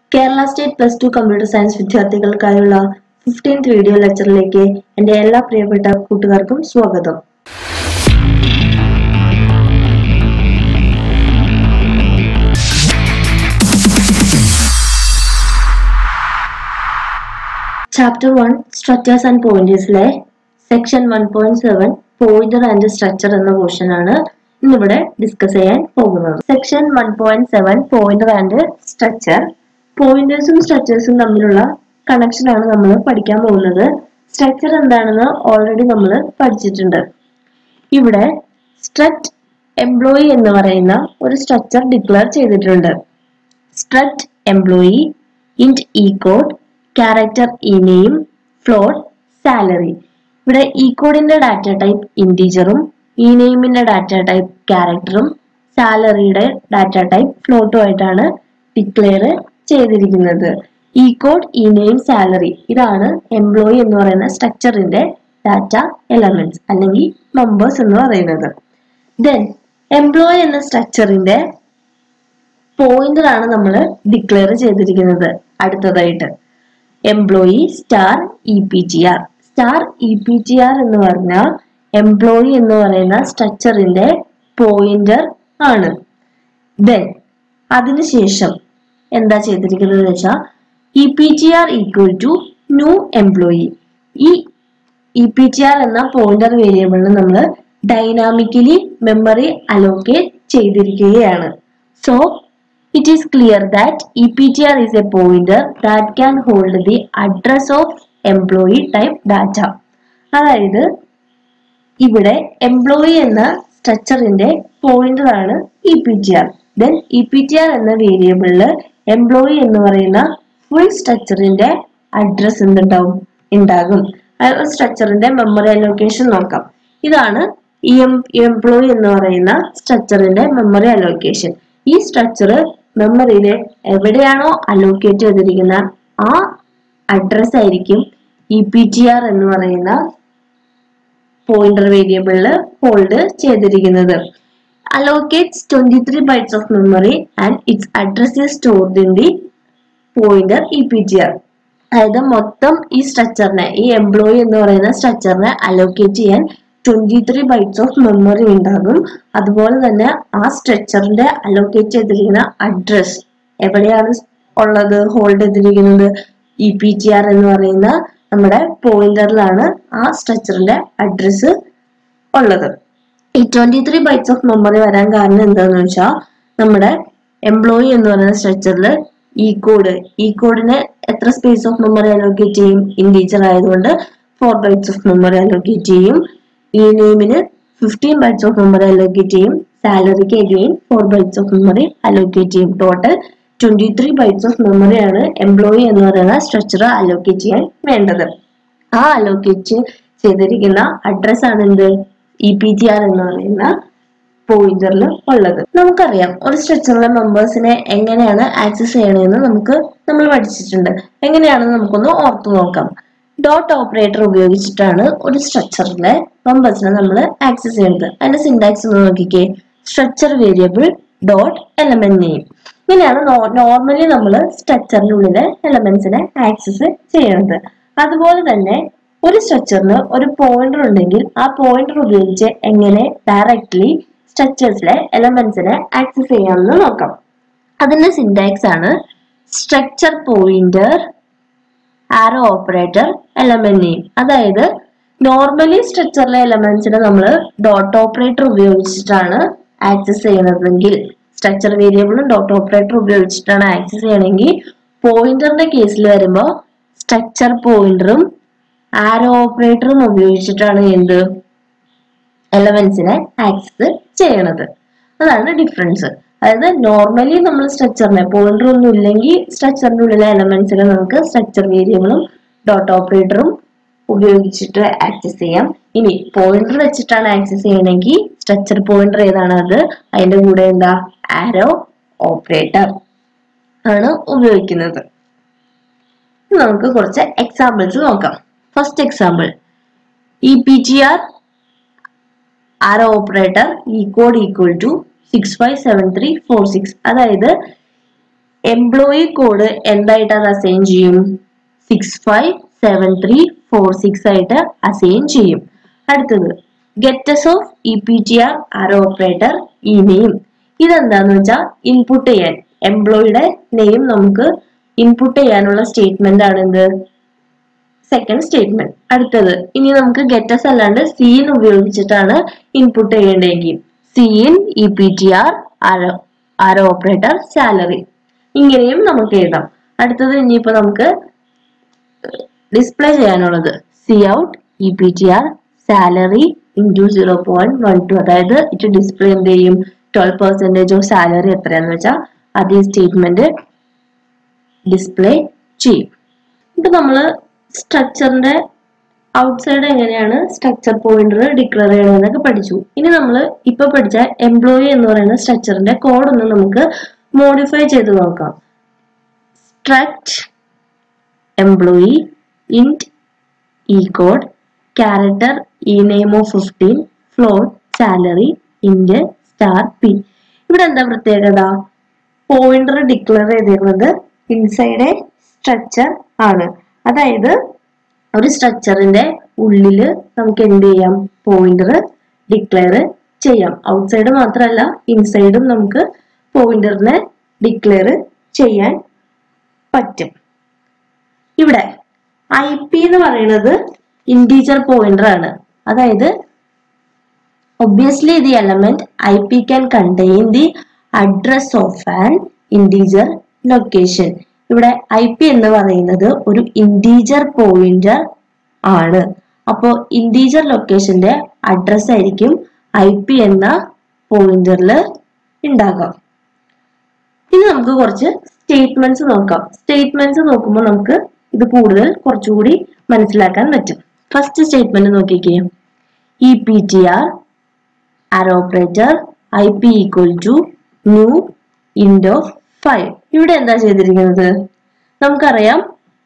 Kerala state plus two computer science വിദ്യാർത്ഥികൾക്കായുള്ള fifteenth video ലെക്ചറിലേക്ക് എൻ്റെ എല്ലാ പ്രിയപ്പെട്ട കൂട്ടുകാർക്കും സ്വാഗതം ചാപ്റ്റർ വൺ സ്ട്രക്ചേഴ്സ് ആൻഡ് പോയിന്റേഴ്സിലെ section one point seven pointer and structure എന്ന പോർഷൻ ആണ് ഇന്നിവിടെ ഡിസ്കസ് ചെയ്യാൻ പോകുന്നത് section one point seven pointer and structure പോയിന്റേഴ്സും സ്ട്രക്ചേഴ്സും തമ്മിലുള്ള കണക്ഷൻ ആണ് നമ്മൾ പഠിക്കാൻ പോകുന്നത് സ്ട്രക്ചർ എന്താണെന്ന് ഓൾറെഡി നമ്മൾ പഠിച്ചിട്ടുണ്ട് ഇവിടെ സ്ട്രക്ട് എംപ്ലോയി എന്ന് പറയുന്ന ഒരു സ്ട്രക്ചർ ഡിക്ലെയർ ചെയ്തിട്ടുണ്ട് struct employee int E code character e name float salary ഇവിടെ ഇ കോഡിന്റെ ഡാറ്റ ടൈപ്പ് ഇൻറ്റീജറും ഇ നെയിമിന്റെ ഡാറ്റ ടൈപ്പ് ക്യാരക്ടറും സാലറിയുടെ ഡാറ്റ ടൈപ്പ് ഫ്ലോട്ടും ആയിട്ടാണ് ഡിക്ലെയർ ചെയ്തിരിക്കുന്നത് e code e name salary ഇതാണ് എംപ്ലോയി എന്ന് പറയുന്ന സ്ട്രക്ചറിന്റെ ഡാറ്റ എലമെന്റ്സ് അല്ലെങ്കിൽ മെമ്പേഴ്സ് എന്ന് പറയുന്നത് ദെൻ എംപ്ലോയി എന്ന സ്ട്രക്ചറിന്റെ പോയിന്റർ ആണ് നമ്മൾ ഡിക്ലെയർ ചെയ്തിരിക്കുന്നത് അടുത്തതായിട്ട് employee star E P T R star E P T r എന്ന് പറഞ്ഞാൽ എംപ്ലോയി എന്ന് പറയുന്ന സ്ട്രക്ചറിന്റെ പോയിന്റർ ആണ് ദെൻ അതിനുശേഷം എന്താ ചെയ്തിരിക്കുന്നത് വെച്ചാൽ e P T r equal to new employee ഈ ഇ പി ടി ആർ എന്ന പോയിന്റർ വേരിയബിളിന് നമ്മൾ ഡൈനാമിക്കലി മെമ്മറി അലോക്കേറ്റ് ചെയ്തിരിക്കുകയാണ് so it is clear that EPTR is a pointer that can hold the address of employee type data. അതായത് ഇവിടെ employee എന്ന സ്ട്രക്ചറിന്റെ pointer ആണ് e P T r then e P T r എന്ന വേരിയബിളില് employee എന്ന് പറയുന്ന ഫുൾ സ്ട്രക്ചറിന്റെ അഡ്രസ് എന്തുണ്ടാവും ഉണ്ടാകും സ്ട്രക്ചറിന്റെ മെമ്മറി അലോക്കേഷൻ നോക്കാം ഇതാണ് ഈ എംപ്ലോയി എന്ന് പറയുന്ന സ്ട്രക്ചറിന്റെ മെമ്മറി അലോക്കേഷൻ ഈ സ്ട്രക്ചർ മെമ്മറിയിൽ എവിടെയാണോ അലോക്കേറ്റ് ചെയ്തിരിക്കുന്ന ആ അഡ്രസ് ആയിരിക്കും ഇ പി ടി ആർ എന്ന് പറയുന്ന പോയിന്റർ വേരിയബിളിൽ ഹോൾഡ് ചെയ്തിരിക്കുന്നത് allocates twenty three bytes of memory and its address is stored in the pointer e P T r അതായത് മൊത്തം ഈ സ്ട്രക്ചറിനെ ഈ എംപ്ലോയി എന്ന് പറയുന്ന സ്ട്രക്ചറിനെ അലോക്കേറ്റ് ചെയ്യാൻ twenty three bytes of memory ഉണ്ടാകും അതുപോലെ തന്നെ ആ സ്ട്രക്ചറിന്റെ അലോക്കേറ്റ് ചെയ്തിരിക്കുന്ന അഡ്രസ് എവിടെയാണ് ഉള്ളത് ഹോൾഡ് ചെയ്തിരിക്കുന്നത് ഇ പി ടി ആർ എന്ന് പറയുന്ന നമ്മുടെ പോയിന്ററിലാണ് ആ സ്ട്രക്ചറിന്റെ അഡ്രസ് ഉള്ളത് ഈ twenty three bytes of memory വരാൻ കാരണം എന്താണെന്ന് വെച്ചാൽ നമ്മുടെ എംപ്ലോയി എന്ന് പറയുന്ന സ്ട്രക്ചറിൽ ഈ കോഡ് ഈ കോഡിന് എത്ര സ്പേസ് ഓഫ് മെമ്മറി അലോക്കേറ്റ് ചെയ്യും ഇൻറ്റീജർ ആയതുകൊണ്ട് four bytes of memory allocate ചെയ്യും ഈ നെയിമിന് fifteen bytes of memory allocate ചെയ്യും സാലറിക്ക് again four bytes of memory allocate ചെയ്യും total twenty three bytes of മെമ്മറിയാണ് എംപ്ലോയി എന്ന് പറയുന്ന സ്ട്രക്ചർ അലോക്കേറ്റ് ചെയ്യാൻ വേണ്ടത് ആ അലോക്കേറ്റ് ചെയ്തിരിക്കുന്ന അഡ്രസ് ആണ് എന്ത് ഇ പി ടി ആർ എന്ന് പറയുന്ന പോയിന്ററിൽ ഉള്ളത് നമുക്കറിയാം ഒരു സ്ട്രക്ചറിലെ മെമ്പേഴ്സിനെ എങ്ങനെയാണ് ആക്സസ് ചെയ്യണമെന്ന് നമുക്ക് നമ്മൾ പഠിച്ചിട്ടുണ്ട് എങ്ങനെയാണെന്ന് നമുക്കൊന്ന് ഓർത്തു നോക്കാം ഡോട്ട് ഓപ്പറേറ്റർ ഉപയോഗിച്ചിട്ടാണ് ഒരു സ്ട്രക്ചറിലെ മെമ്പേഴ്സിനെ നമ്മൾ ആക്സസ് ചെയ്യുന്നത് അതിന്റെ സിൻടാക്സ് ഒന്ന് നോക്കിക്കേ structure variable dot element name ഇങ്ങനെയാണ് നോർമലി നമ്മൾ സ്ട്രക്ചറിനുള്ളിലെ എലമെന്റ്സിനെ ആക്സസ് ചെയ്യുന്നത് അതുപോലെ തന്നെ ഒരു സ്ട്രക്ചറിന് ഒരു പോയിന്റർ ഉണ്ടെങ്കിൽ ആ പോയിന്റർ ഉപയോഗിച്ച് എങ്ങനെ ഡയറക്ട്ലി സ്ട്രക്ചേഴ്സിലെ എലമെന്റ്സിനെ ആക്സസ് ചെയ്യാമെന്ന് നോക്കാം അതിന്റെ സിൻടാക്സ് ആണ് structure pointer arrow operator element name അതായത് നോർമലി സ്ട്രക്ചറിലെ എലമെന്റ്സിനെ നമ്മൾ ഡോട്ട് ഓപ്പറേറ്റർ ഉപയോഗിച്ചിട്ടാണ് ആക്സസ് ചെയ്യുന്നതെങ്കിൽ സ്ട്രക്ചർ വേരിയബിളും ഡോട്ട് ഓപ്പറേറ്റർ ഉപയോഗിച്ചിട്ടാണ് ആക്സസ് ചെയ്യണമെങ്കിൽ പോയിന്ററിന്റെ കേസിൽ വരുമ്പോൾ സ്ട്രക്ചർ പോയിന്ററും ആരോ ഓപ്പറേറ്ററും ഉപയോഗിച്ചിട്ടാണ് എന്ത് എലമെന്റ്സിനെ ആക്സസ് ചെയ്യണത് അതാണ് ഡിഫറൻസ് അതായത് നോർമലി നമ്മൾ സ്ട്രക്ചറിനെ പോയിന്റർ ഒന്നും ഇല്ലെങ്കിൽ സ്ട്രക്ചറിന്റെ ഉള്ളിലെ എലമെന്റ്സിനെ നമുക്ക് സ്ട്രക്ചർ വേരിയബിളും ഡോട്ട് ഓപ്പറേറ്ററും ഉപയോഗിച്ചിട്ട് ആക്സസ് ചെയ്യാം ഇനി പോയിന്റർ വെച്ചിട്ടാണ് ആക്സസ് ചെയ്യണമെങ്കിൽ സ്ട്രക്ചർ പോയിന്റർ ഏതാണ് അത് അതിന്റെ കൂടെ എന്താ ആരോ ഓപ്പറേറ്റർ ആണ് ഉപയോഗിക്കുന്നത് നമുക്ക് കുറച്ച് എക്സാമ്പിൾസ് നോക്കാം first example e P T r arrow operator e code equal to six five seven three four six അതായത് എംപ്ലോയി കോഡ് എന്തായിട്ട് അത് അസൈൻ ചെയ്യും six five seven three four six ആയിട്ട് അസൈൻ ചെയ്യും അടുത്തത് gets of e P T R R operator e name ഇതെന്താന്ന് വെച്ചാൽ input ചെയ്യാൻ എംപ്ലോയിയുടെ നെയിം നമുക്ക് ഇൻപുട്ട് ചെയ്യാനുള്ള സ്റ്റേറ്റ്മെന്റ് ആണ് എന്ത് സെക്കൻഡ് സ്റ്റേറ്റ്മെന്റ് അടുത്തത് ഇനി നമുക്ക് ഗെറ്റസ് അല്ലാണ്ട് സീൻ ഉപയോഗിച്ചിട്ടാണ് ഇൻപുട്ട് ചെയ്യേണ്ടതെങ്കിൽ cin e P T R R operator salary ഇങ്ങനെയും നമുക്ക് എഴുതാം അടുത്തത് ഇനിയിപ്പോ നമുക്ക് ഡിസ്പ്ലേ ചെയ്യാനുള്ളത് cout e P T r salary into zero point one two അതായത് ഇത് ഡിസ്പ്ലേ എന്ത് ചെയ്യും ട്വൽവ് പെർസെൻറ്റേജ് ഓഫ് സാലറി എത്രയാന്ന് വെച്ചാൽ അതേ സ്റ്റേറ്റ്മെന്റ് ഡിസ്പ്ലേ ചെയ്യും ഇപ്പൊ നമ്മള് സ്ട്രക്ചറിന്റെ ഔട്ട്സൈഡ് എങ്ങനെയാണ് സ്ട്രക്ചർ പോയിന്റർ ഡിക്ലെയർ ചെയ്യണമെന്നൊക്കെ പഠിച്ചു ഇനി നമ്മൾ ഇപ്പൊ പഠിച്ച എംപ്ലോയി എന്ന് പറയുന്ന സ്ട്രക്ചറിന്റെ കോഡ് ഒന്ന് നമുക്ക് മോഡിഫൈ ചെയ്ത് നോക്കാം struct employee int E code character e name of fifteen float salary int star p ഇവിടെ എന്താ പ്രത്യേകത പോയിന്റർ ഡിക്ലെയർ ചെയ്തിരുന്നത് ഇൻസൈഡ് എ സ്ട്രക്ചർ ആണ് അതായത് ഒരു സ്ട്രക്ചറിന്റെ ഉള്ളില് നമുക്ക് എന്ത് ചെയ്യാം പോയിന്റർ ഡിക്ലെയർ ചെയ്യാം ഔട്ട്സൈഡ് മാത്രമല്ല ഇൻസൈഡും നമുക്ക് പോയിന്ററിനെ ഡിക്ലെയർ ചെയ്യാൻ പറ്റും ഇവിടെ ഐ പി എന്ന് പറയുന്നത് ഇൻറ്റീജർ പോയിന്റർ ആണ് അതായത് obviously the element ip can contain the address of an integer location ഇവിടെ ഐ പി എന്ന് പറയുന്നത് ഒരു ഇൻറ്റീജർ പോയിന്റർ ആണ് അപ്പോൾ ഇൻറ്റീജർ ലൊക്കേഷന്റെ അഡ്രസ് ആയിരിക്കും ഐ പി എന്ന പോയിന്ററിൽ ഉണ്ടാകാം ഇനി നമുക്ക് കുറച്ച് സ്റ്റേറ്റ്മെന്റ്സ് നോക്കാം സ്റ്റേറ്റ്മെന്റ്സ് നോക്കുമ്പോൾ നമുക്ക് ഇത് കൂടുതൽ കുറച്ചുകൂടി മനസ്സിലാക്കാൻ പറ്റും ഫസ്റ്റ് സ്റ്റേറ്റ്മെന്റ് നോക്കിക്കേ e P T R R operator i p equal to new int of five ഇവിടെ എന്താ ചെയ്തിരിക്കുന്നത് നമുക്കറിയാം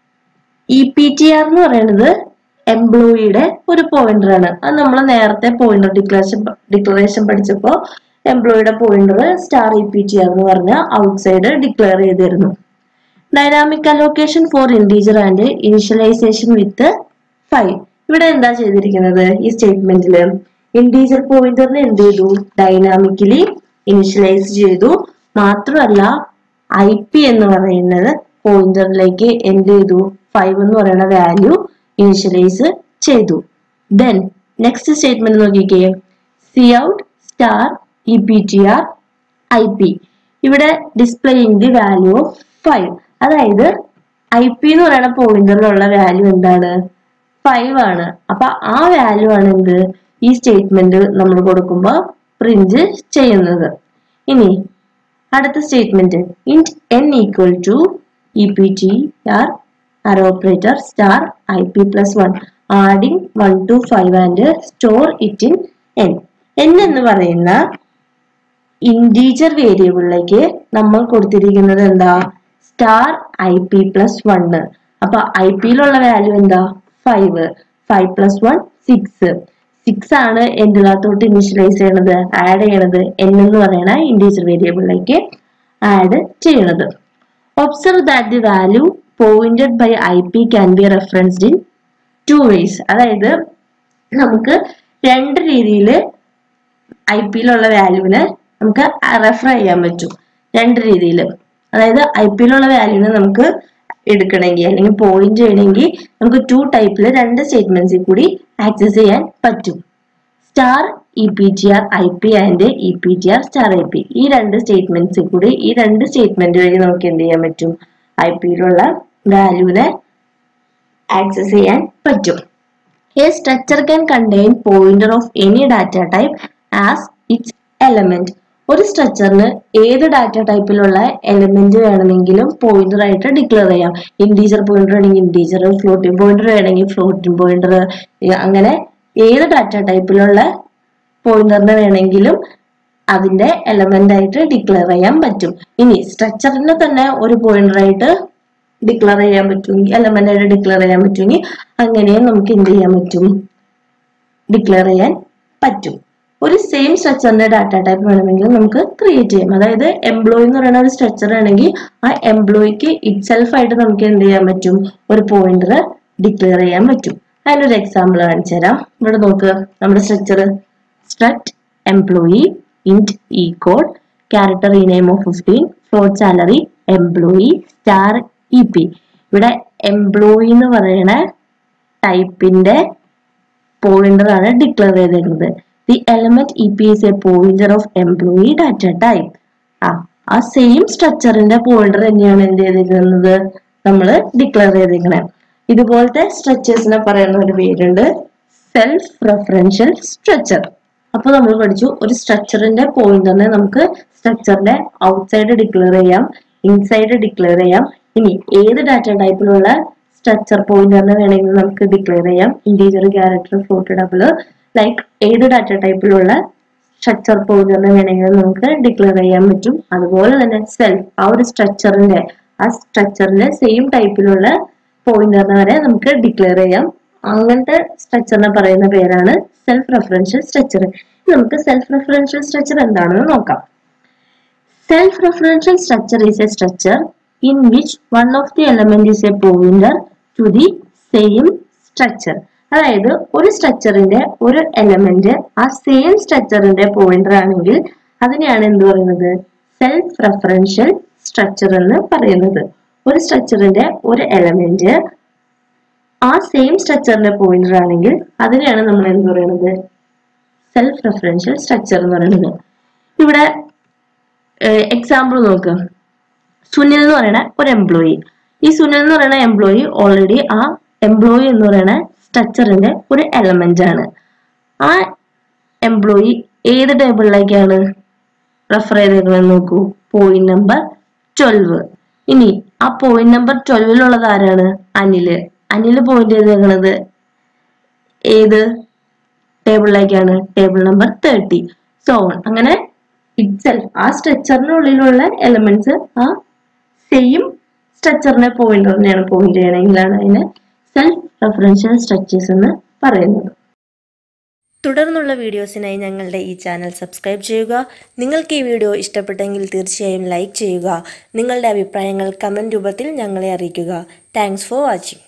ഇ പി ടി ആർ എന്ന് പറയുന്നത് എംപ്ലോയിയുടെ ഒരു പോയിന്റർ ആണ് അത് നമ്മൾ നേരത്തെ പോയിന്റർ ഡിക്ലറേഷൻ ഡിക്ലറേഷൻ പഠിച്ചപ്പോൾ എംപ്ലോയിയുടെ pointer star E P T r എന്ന് പറഞ്ഞ ഔട്ട്സൈഡ് ഡിക്ലെയർ ചെയ്തിരുന്നു dynamic allocation for integer and initialization with five ഇവിടെ എന്താ ചെയ്തിരിക്കുന്നത് ഈ സ്റ്റേറ്റ്മെന്റില് ഇൻറ്റീജർ പോയിന്ററിനെ എന്ത് ചെയ്തു ഡൈനാമിക്കലി ഇനിഷ്യലൈസ് ചെയ്തു മാത്രമല്ല ഐ പി എന്ന് പറയുന്നത് പോയിന്ററിലേക്ക് എന്ത് ചെയ്തു ഫൈവ് എന്ന് പറയുന്ന വാല്യൂ ഇനിഷ്യലൈസ് ചെയ്തു ദെൻ നെക്സ്റ്റ് സ്റ്റേറ്റ്മെന്റ് നോക്കിക്കേ cout star E P T R I p ഇവിടെ displaying the value of five അതായത് ഐ പി എന്ന് പറയുന്ന പോയിന്ററിലുള്ള വാല്യൂ എന്താണ് ഫൈവ് ആണ് അപ്പൊ ആ വാല്യൂ ആണ് എന്ത് ഈ സ്റ്റേറ്റ്മെന്റ് നമ്മൾ കൊടുക്കുമ്പോൾ പ്രിന്റ് ചെയ്യുന്നത് ഇനി അടുത്ത statement int N equal to E P T R R operator star I P plus one adding one to five and store it in N N എന്ന് പറയുന്ന ഇൻറ്റീജർ വേരിയബിളിലേക്ക് നമ്മൾ കൊടുത്തിരിക്കുന്നത് എന്താ star I P plus one അപ്പൊ I പിയിലുള്ള value എന്താ five five plus one six six ആണ് എന്തിനകത്തോട്ട് ഇനിഷ്യലൈസ് ചെയ്യണത് ആഡ് ചെയ്യണത് എൻ എന്ന് പറയുന്ന ഇൻറ്റീജർ വേരിയബിളിലേക്ക് ആഡ് ചെയ്യണത് observe that the value pointed by I P can be referenced in two ways അതായത് നമുക്ക് രണ്ട് രീതിയിൽ ഐ പിയിലുള്ള വാല്യൂവിനെ നമുക്ക് റെഫർ ചെയ്യാൻ പറ്റും രണ്ട് രീതിയിൽ അതായത് ഐ പിയിലുള്ള വാല്യൂവിനെ നമുക്ക് എടുക്കണമെങ്കിൽ അല്ലെങ്കിൽ പോയിന്റ് ചെയ്യണമെങ്കിൽ നമുക്ക് ടു ടൈപ്പിൽ രണ്ട് സ്റ്റേറ്റ്മെന്റ്സിൽ കൂടി ആക്സസ് ചെയ്യാൻ പറ്റും star E P T R I P and E P T R star I P ഈ രണ്ട് സ്റ്റേറ്റ്മെന്റ്സിൽ കൂടി ഈ രണ്ട് സ്റ്റേറ്റ്മെന്റ് വഴി നമുക്ക് എന്ത് ചെയ്യാൻ പറ്റും ഐ പിയിലുള്ള വാല്യൂവിനെ ആക്സസ് ചെയ്യാൻ പറ്റും A structure can contain pointer of any data type as its element. ഒരു സ്ട്രക്ചറിന് ഏത് ഡാറ്റ ടൈപ്പിലുള്ള എലിമെന്റ് വേണമെങ്കിലും പോയിന്റർ ആയിട്ട് ഡിക്ലെയർ ചെയ്യാം ഇൻറ്റീജർ പോയിന്റർ ആണെങ്കിൽ ഇൻറ്റീജർ ഫ്ലോട്ടിംഗ് പോയിന്റർ വേണമെങ്കിൽ ഫ്ലോട്ടിംഗ് പോയിന്റർ അങ്ങനെ ഏത് ഡാറ്റ ടൈപ്പിലുള്ള പോയിന്ററിനെ വേണമെങ്കിലും അതിന്റെ എലമെന്റ് ആയിട്ട് ഡിക്ലെയർ ചെയ്യാൻ പറ്റും ഇനി സ്ട്രക്ചറിനെ തന്നെ ഒരു പോയിന്റർ ആയിട്ട് ഡിക്ലെയർ ചെയ്യാൻ പറ്റുമെങ്കിൽ എലമെന്റ് ആയിട്ട് ഡിക്ലെയർ ചെയ്യാൻ പറ്റുമെങ്കിൽ അങ്ങനെയും നമുക്ക് എന്ത് ചെയ്യാൻ പറ്റും ഡിക്ലെയർ ചെയ്യാൻ പറ്റും ഒരു സെയിം സ്ട്രക്ചറിന്റെ ഡാറ്റ ടൈപ്പ് വേണമെങ്കിൽ നമുക്ക് ക്രിയേറ്റ് ചെയ്യാം അതായത് എംപ്ലോയി എന്ന് പറയുന്ന ഒരു സ്ട്രക്ചർ ആണെങ്കിൽ ആ എംപ്ലോയിക്ക് ഇറ്റ്സെൽഫ് ആയിട്ട് നമുക്ക് എന്ത് ചെയ്യാൻ പറ്റും ഒരു പോയിന്റർ ഡിക്ലെയർ ചെയ്യാൻ പറ്റും അതിനൊരു എക്സാമ്പിൾ കാണിച്ചു തരാം ഇവിടെ നോക്ക് നമ്മുടെ structure struct employee int E code character E name of fifteen float salary employee star E P ഇവിടെ എംപ്ലോയി എന്ന് പറയുന്ന ടൈപ്പിന്റെ പോയിന്റർ ആണ് ഡിക്ലെയർ ചെയ്തിരിക്കുന്നത് the element E P S A pointer of employee data type ആ ആ same സ്ട്രക്ചറിന്റെ pointer തന്നെയാണ് എന്ത് ചെയ്തിരിക്കുന്നത് നമ്മൾ ഡിക്ലെയർ ചെയ്തിരിക്കുന്നത് ഇതുപോലത്തെ സ്ട്രക്ചേഴ്സിനെ പറയുന്ന ഒരു പേരുണ്ട് സെൽഫ് റെഫറൻഷ്യൽ സ്ട്രക്ചർ അപ്പൊ നമ്മൾ പഠിച്ചു ഒരു സ്ട്രക്ചറിന്റെ പോയിന്ററിനെ നമുക്ക് സ്ട്രക്ചറിന്റെ ഔട്ട്സൈഡ് ഡിക്ലെയർ ചെയ്യാം ഇൻസൈഡ് ഡിക്ലെയർ ചെയ്യാം ഇനി ഏത് ഡാറ്റ ടൈപ്പിലുള്ള സ്ട്രക്ചർ പോയിന്ററിനെ വേണമെങ്കിൽ നമുക്ക് ഡിക്ലെയർ ചെയ്യാം integer character float double like ഏത് ഡാറ്റ ടൈപ്പിലുള്ള സ്ട്രക്ചർ പോയിന്ററിനെ വേണമെങ്കിൽ നമുക്ക് ഡിക്ലെയർ ചെയ്യാൻ പറ്റും അതുപോലെ തന്നെ സെൽഫ് ആ ഒരു സ്ട്രക്ചറിന്റെ ആ സ്ട്രക്ചറിന്റെ സെയിം ടൈപ്പിലുള്ള പോയിന്ററിനെ വരെ നമുക്ക് ഡിക്ലെയർ ചെയ്യാം അങ്ങനത്തെ സ്ട്രക്ചറിനെ പറയുന്ന പേരാണ് സെൽഫ് റെഫറൻഷ്യൽ സ്ട്രക്ചർ നമുക്ക് സെൽഫ് റെഫറൻഷ്യൽ സ്ട്രക്ചർ എന്താണെന്ന് നോക്കാം self referential structure is a structure in which one of the element is a pointer to the same structure അതായത് ഒരു സ്ട്രക്ചറിന്റെ ഒരു എലമെന്റ് ആ സെയിം സ്ട്രക്ചറിന്റെ പോയിന്റർ ആണെങ്കിൽ അതിനെയാണ് എന്ത് പറയുന്നത് സെൽഫ് റെഫറൻഷ്യൽ സ്ട്രക്ചർ എന്ന് പറയുന്നത് ഒരു സ്ട്രക്ചറിന്റെ ഒരു എലമെന്റ് ആ സെയിം സ്ട്രക്ചറിന്റെ പോയിന്റർ ആണെങ്കിൽ അതിനെയാണ് നമ്മൾ എന്ത് പറയുന്നത് സെൽഫ് റെഫറൻഷ്യൽ സ്ട്രക്ചർ എന്ന് പറയുന്നത് ഇവിടെ എക്സാമ്പിൾ നോക്ക് സുനിൽ എന്ന് പറയുന്ന ഒരു എംപ്ലോയി ഈ സുനിൽ എന്ന് പറയുന്ന എംപ്ലോയി ഓൾറെഡി ആ എംപ്ലോയി എന്ന് പറയുന്ന സ്ട്രക്ചറിന്റെ ഒരു എലമെന്റ് ആണ് ആ എംപ്ലോയി ഏത് ടേബിളിലേക്കാണ് റെഫർ ചെയ്തേക്കുന്നത് നോക്കൂ പോയിന്റ് നമ്പർ ട്വൽവ് ഇനി ആ പോയിന്റ് നമ്പർ ട്വൽവിലുള്ളത് ആരാണ് അനില് അനില് പോയിന്റ് ചെയ്തേക്കുന്നത് ഏത് ടേബിളിലേക്കാണ് ടേബിൾ നമ്പർ തേർട്ടി സോ അങ്ങനെ ഇറ്റ്സെൽഫ് ആ സ്ട്രക്ചറിനുള്ളിലുള്ള എലമെന്റ്സ് ആ സെയിം സ്ട്രക്ചറിനെ പോയിന്റ് തന്നെയാണ് പോയിന്റ് ചെയ്യണമെങ്കിലാണ് അതിനെ സെൽഫ് റെഫറൻഷ്യൽ സ്ട്രക്ചേഴ്സ് എന്ന് പറയുന്നത് തുടർന്നുള്ള വീഡിയോസിനായി ഞങ്ങളുടെ ഈ ചാനൽ സബ്സ്ക്രൈബ് ചെയ്യുക നിങ്ങൾക്ക് ഈ വീഡിയോ ഇഷ്ടപ്പെട്ടെങ്കിൽ തീർച്ചയായും ലൈക്ക് ചെയ്യുക നിങ്ങളുടെ അഭിപ്രായങ്ങൾ കമൻറ്റ് രൂപത്തിൽ ഞങ്ങളെ അറിയിക്കുക താങ്ക്സ് ഫോർ വാച്ചിങ്